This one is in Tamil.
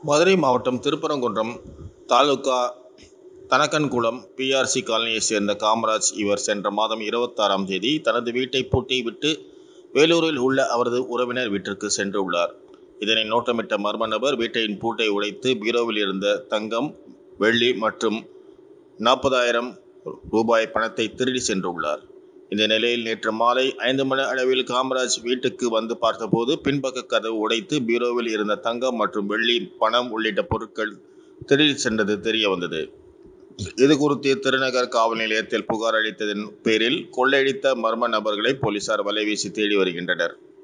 மதுரை மாவட்டம் திருப்பரங்குன்றம் தாலுகா தனக்கன்குளம் பிஆர்சி காலனியைச் சேர்ந்த காமராஜ் இவர் சென்ற மாதம் இருபத்தாறாம் தேதி தனது வீட்டை பூட்டி விட்டு வேலூரில் உள்ள அவரது உறவினர் வீட்டிற்கு சென்றுள்ளார். இதனை நோட்டமிட்ட மர்ம நபர் வீட்டின் பூட்டை உடைத்து பீரோவில் இருந்த தங்கம், வெள்ளி மற்றும் நாற்பதாயிரம் ரூபாய் பணத்தை திருடி சென்றுள்ளார். இந்த நிலையில் நேற்று மாலை ஐந்து மணி அளவில் காமராஜ் வீட்டுக்கு வந்து பார்த்தபோது பின்பக்க கதவு உடைத்து பீரோவில் இருந்த தங்கம் மற்றும் வெள்ளி, பணம் உள்ளிட்ட பொருட்கள் திருடி சென்றது தெரியவந்தது. இதுகுறித்து திருநகர் காவல் நிலையத்தில் புகார் அளித்ததன் பேரில் கொள்ளையடித்த மர்ம நபர்களை போலீசார் வலைவீசி தேடி வருகின்றனர்.